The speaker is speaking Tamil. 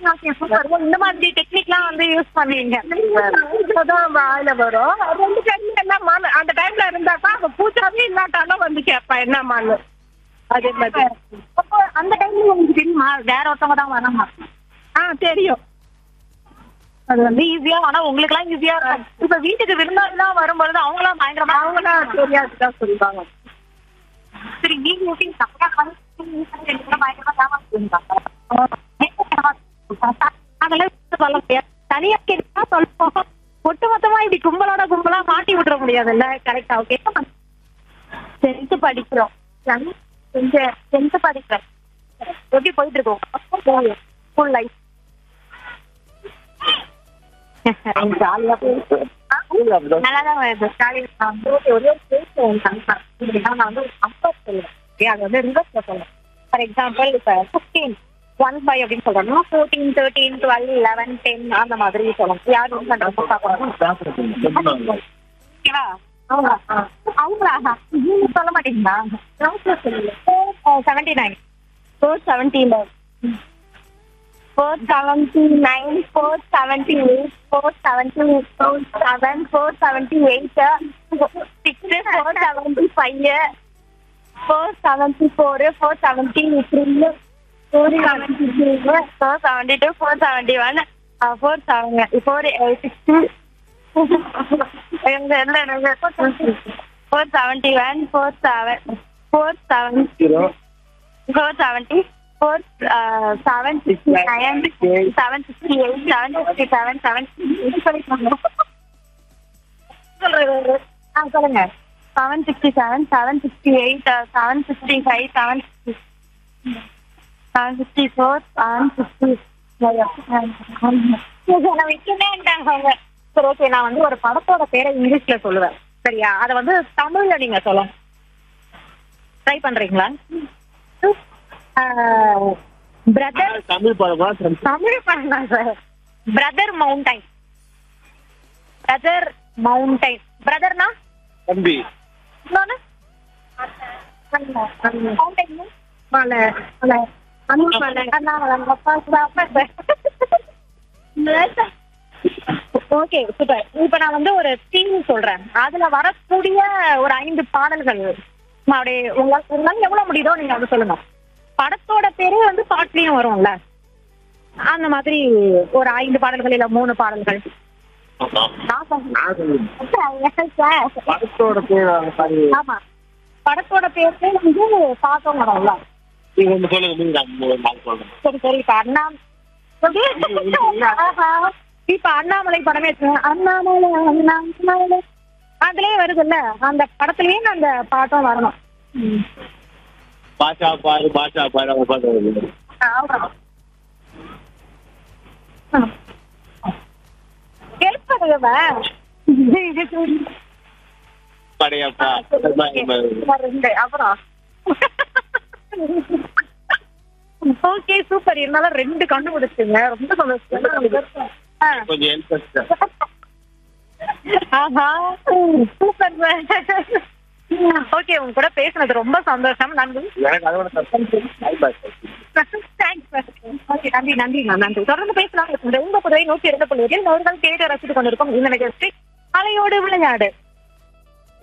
ஓகே சூப்பர் இந்த மாதிரி டெக்னிக்லாம் வந்து யூஸ் பண்ணுவீங்க இப்போதான் வாயில வரும் ரெண்டு டைம்ல என்னம்மான்னு அந்த டைம்ல இருந்தாக்கா அவ பூஜாவே இல்லாட்டாலும் வந்து கேட்பா என்னம்மான்னு அதே மாதிரி அப்போ அந்த டைம்ல உங்களுக்கு தெரியுமா வேற ஒருத்தவங்க தான் வராமா ஆ தெரியும் அது வந்து ஈஸியா ஆனா உங்களுக்கு எல்லாம் ஈஸியா இருக்கும் இப்ப வீட்டுக்கு விருந்தாளிலாம் வரும்பொழுது அவங்களாம் பயங்கரமா அவங்களாம் தெரியாதுதான் சொல்லுவாங்க சரி நீங்க எப்படி தப்பா பண்ணி ரெண்டு பேரும் பயங்கரமா ஏமாத்துவீங்களா? அதெல்லாம் சொல்ல முடியாது தனியா கேட்டா சொல்லுவோம் ஒட்டு மொத்தமா இப்படி கும்பலோட கும்பலா மாட்டி விட்டுற முடியாதுல்ல கரெக்டா ஓகே டென்த் படிக்கிறோம் டென்த் படிக்கிறேன் எப்படி போயிட்டு இருக்கோம் ஃபுல் லைஃப் ஜாலியா போயிட்டு நல்லாதான் வருது ஜாலியா நான் வந்து ஒரே ஒரு பேச கன்ஃபார்ம் நான் வந்து ஒரு கம்பேர் சொல்லுவேன் Okay, அது வந்து ரிவர்ஸ்ல சொல்லுவேன் ஃபார் எக்ஸாம்பிள் இப்ப ஃபிஃப்டீன் ஒன் ஃபைவ் அப்படின்னு சொல்றோம்னா fourteen thirteen twelve eleven ten அந்த மாதிரி சொல்லணும் யார் வந்து பண்றாங்க பார்க்கணும் ஓகேவா அவங்களா அவங்களா நீங்க சொல்ல மாட்டீங்களா seventy nine four seventy four seventy nine four seventy eight four seventy four seven four seventy eight six four seventy five four seventy four four seventy three four seventy three four seventy two four seventy one four seven four sixty four seventy one four seven four seven four seventy four seven sixty nine seven sixty eight seven sixty seven seven சொல்றது ஆ சொல்லுங்க seven sixty seven seven sixty eight seven sixty five seven sixty seven sixty four seven sixty விட்டுனேன்ட்டாங்க அவங்க சரி ஓகே நான் வந்து ஒரு படத்தோட பேரை இங்கிலீஷ்ல சொல்லுவேன் சரியா அதை வந்து தமிழ்ல நீங்க சொல்லணும் ட்ரை பண்றீங்களா பிரதர் தமிழ் படமா தமிழ் படம் தான் sir brother mountain brother mountain பிரதர்னா தம்பி இன்னொன்னு மவுண்டைன் மலை மலை அண்ணாமலை ஓகே சூப்பர் இப்ப நான் வந்து ஒரு தீம் சொல்றேன் அதுல வரக்கூடிய ஒரு ஐந்து பாடல்கள் சும்மா அப்படியே உங்களால உங்களால எவ்வளவு முடியுதோ நீங்க அதை சொல்லுங்க படத்தோட பேரே வந்து பாட்டுலயும் வரும்ல அந்த மாதிரி ஒரு ஐந்து பாடல்கள் இல்ல மூணு பாடல்கள் நான் சொல்றேன். படத்தோட பேர் அந்த மாதிரி ஆமா படத்தோட பேர்ல வந்து பாட்டும் வரும்ல நீங்க ஒண்ணு சொல்லுங்க நீங்க நான் மூணு நாலு சொல்றேன் சரி சரி இப்ப அண்ணா ஆஹா. இப்ப அண்ணாமலை படமே எடுத்துக்கோங்க. அண்ணாமலை அண்ணாமலை அதுலயே வருதுல்ல அந்த படத்துலயும் அந்த பாட்டும் வரணும் பாஷா பாரு பாஷா பாரு அவங்க பாட்டு வருது ஹெல்ப் பண்ணுங்க படையப்பா ரெண்டு அப்புறம் ஓகே சூப்பர் இருந்தாலும் ரெண்டு கண்டுபிடிச்சுங்க ரொம்ப சந்தோஷம் ஆ. கொஞ்சம் ஹெல்ப் ஆஹா சூப்பர் ஓகே உங்க கூட பேசுனது ரொம்ப சந்தோஷம் நன்றி எனக்கு அதோட தப்பு தேங்க்ஸ் ஓகே நன்றி நன்றி நன்றி தொடர்ந்து பேசலாம் இந்த உங்க புதுவை நூற்றி இரண்டு புள்ளி நூறுகள் கேட்டு ரசித்துக் கொண்டிருக்கும் இந்த நிகழ்ச்சி அலையோடு விளையாடு